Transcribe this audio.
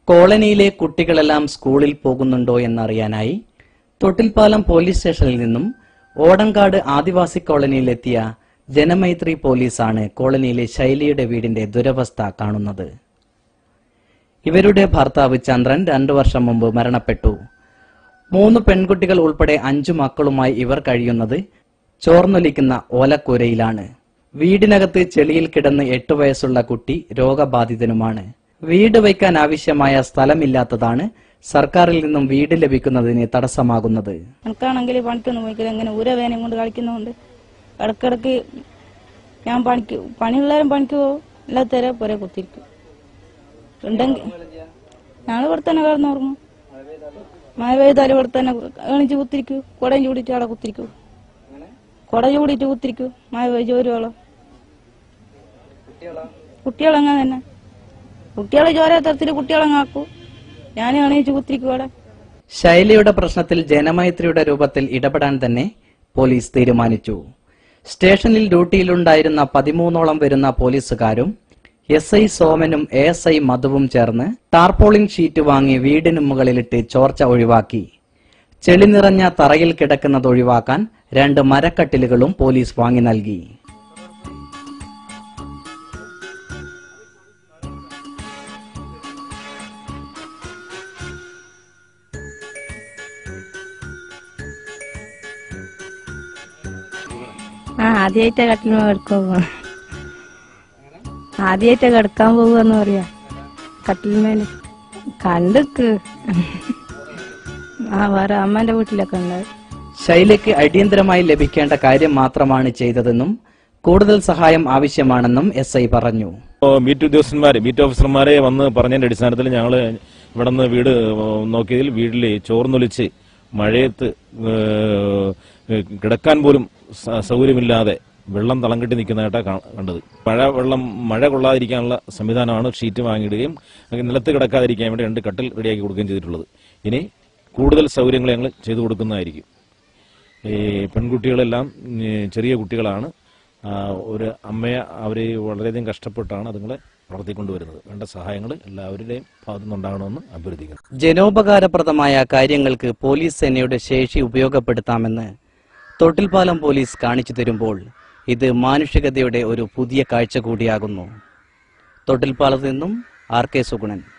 കോളനിയിലെ കുട്ടികളെല്ലാം സ്കൂളിൽ പോകുന്നുണ്ടോ എന്നറിയാനായി തൊട്ടിൽപ്പാലം പോലീസ് സ്റ്റേഷനിൽ നിന്നും ഓടങ്കാട് ആദിവാസി കോളനിയിലെത്തിയ ജനമൈത്രി പോലീസാണ് കോളനിയിലെ ശൈലിയുടെ വീടിന്റെ ദുരവസ്ഥ കാണുന്നത് ഇവരുടെ ഭർത്താവ് ചന്ദ്രൻ രണ്ടു വർഷം മുമ്പ് മരണപ്പെട്ടു മൂന്ന് പെൺകുട്ടികൾ ഉൾപ്പെടെ അഞ്ചു മക്കളുമായി ഇവർ കഴിയുന്നത് ചോർന്നൊലിക്കുന്ന ഓലക്കൂരയിലാണ് വീടിനകത്ത് ചെളിയിൽ കിടന്ന് എട്ടു വയസ്സുള്ള കുട്ടി രോഗബാധിതനുമാണ് വീട് വയ്ക്കാൻ ആവശ്യമായ സ്ഥലമില്ലാത്തതാണ് സർക്കാരിൽ നിന്നും വീട് ലഭിക്കുന്നതിന് തടസ്സമാകുന്നത് എനിക്കാണെങ്കിൽ പണിക്കൊന്നും പോയിക്കില്ല ഇങ്ങനെ ഊരവേനയും കൊണ്ട് കളിക്കുന്നതുകൊണ്ട് ഇടക്കിടക്ക് ഞാൻ പണിക്ക് പണിയുള്ളവരും പണിക്ക് പോകും ഇല്ലാത്തവരെ പുര കുത്തിരിക്കും ഉണ്ടെങ്കിൽ ഞങ്ങൾ ഇവിടെ തന്നെ കിടന്നുറങ്ങും മഴ പെയ്താലും ഇവിടെ തന്നെ എണിച്ച് കുത്തിരിക്കും കുടയും ചൂടിയിട്ട് അവിടെ കുത്തിരിക്കും കുട ചൂടിയിട്ട് കുത്തിരിക്കും മഴ പെയ്ത് വരുവോളം കുട്ടികളങ്ങനെ തന്നെ കുട്ടികളെ ചോര തരത്തിൽ കുട്ടികളങ്ങാക്കും ഞാൻ എണീച്ച് കുത്തിരിക്കും അവിടെ ശൈലിയുടെ പ്രശ്നത്തിൽ ജനമൈത്രിയുടെ രൂപത്തിൽ ഇടപെടാൻ തന്നെ പോലീസ് തീരുമാനിച്ചു സ്റ്റേഷനിൽ ഡ്യൂട്ടിയിലുണ്ടായിരുന്ന പതിമൂന്നോളം വരുന്ന പോലീസുകാരും എസ് ഐ സോമനും എ എസ് ഐ മധുവും ചേർന്ന് ടാർപോളിംഗ് ഷീറ്റ് വാങ്ങി വീടിനു മുകളിലിട്ട് ചോർച്ച ഒഴിവാക്കി ചെളി നിറഞ്ഞ തറയിൽ കിടക്കുന്നത് ഒഴിവാക്കാൻ രണ്ട് മരക്കട്ടിലുകളും പോലീസ് വാങ്ങി നൽകി ആ ആദ്യമായിട്ടാ കട്ടിലുമ കിടക്കാൻ പോവാ ആദ്യമായിട്ടാ കിടക്കാൻ പോവാന്ന് പറയാ കട്ടിലുമേല് കണ്ടിക്ക് ആ വേറെ അമ്മന്റെ വീട്ടിലൊക്കെ ഉണ്ട് ശൈലിക്ക് അടിയന്തരമായി ലഭിക്കേണ്ട കാര്യം മാത്രമാണ് ചെയ്തതെന്നും കൂടുതൽ സഹായം ആവശ്യമാണെന്നും എസ് ഐ പറഞ്ഞു ഇപ്പോ മീറ്റ് ഉദ്യോഗസ്ഥന്മാരെ മീറ്റ് ഓഫീസർമാരെ വന്ന് പറഞ്ഞതിന്റെ അടിസ്ഥാനത്തിൽ ഞങ്ങൾ ഇവിടെ നിന്ന് വീട് നോക്കിയതിൽ വീട്ടിൽ ചോർന്നൊലിച്ച് മഴയത്ത് ഏഹ്, കിടക്കാൻ പോലും സ- സൗകര്യമില്ലാതെ വെള്ളം തളം കെട്ടി നിൽക്കുന്നതായിട്ടാണ് കാ- കണ്ടത് മഴ വെള്ളം മഴ കൊള്ളാതിരിക്കാനുള്ള സംവിധാനമാണ് ഷീറ്റ് വാങ്ങിയിടുകയും നിലത്ത് കിടക്കാതിരിക്കാൻ വേണ്ടി രണ്ട് കട്ടിൽ റെഡിയാക്കി കൊടുക്കുകയും ചെയ്തിട്ടുള്ളത് ഇനി കൂടുതൽ സൗകര്യങ്ങൾ ഞങ്ങൾ ചെയ്തു കൊടുക്കുന്നതായിരിക്കും ഈ പെൺകുട്ടികളെല്ലാം ഉം, ചെറിയ കുട്ടികളാണ് ആ, ഒരു അമ്മയെ അവർ വളരെയധികം കഷ്ടപ്പെട്ടാണ് അതുങ്ങളെ വളർത്തിക്കൊണ്ടുവരുന്നത് വേണ്ട സഹായങ്ങൾ എല്ലാവരുടെയും ഭാഗത്തു നിന്നുണ്ടാകണമെന്ന് അഭ്യർത്ഥിക്കുന്നു ജനോപകാരപ്രദമായ കാര്യങ്ങൾക്ക് പോലീസ് സേനയുടെ ശേഷി ഉപയോഗപ്പെടുത്താമെന്ന് തൊട്ടിൽപ്പാലം പോലീസ് കാണിച്ചു തരുമ്പോൾ ഇത് മാനുഷികതയുടെ ഒരു പുതിയ കാഴ്ച കൂടിയാകുന്നു തൊട്ടിൽപ്പാലത്ത് നിന്നും ആർ കെ സുഗുണൻ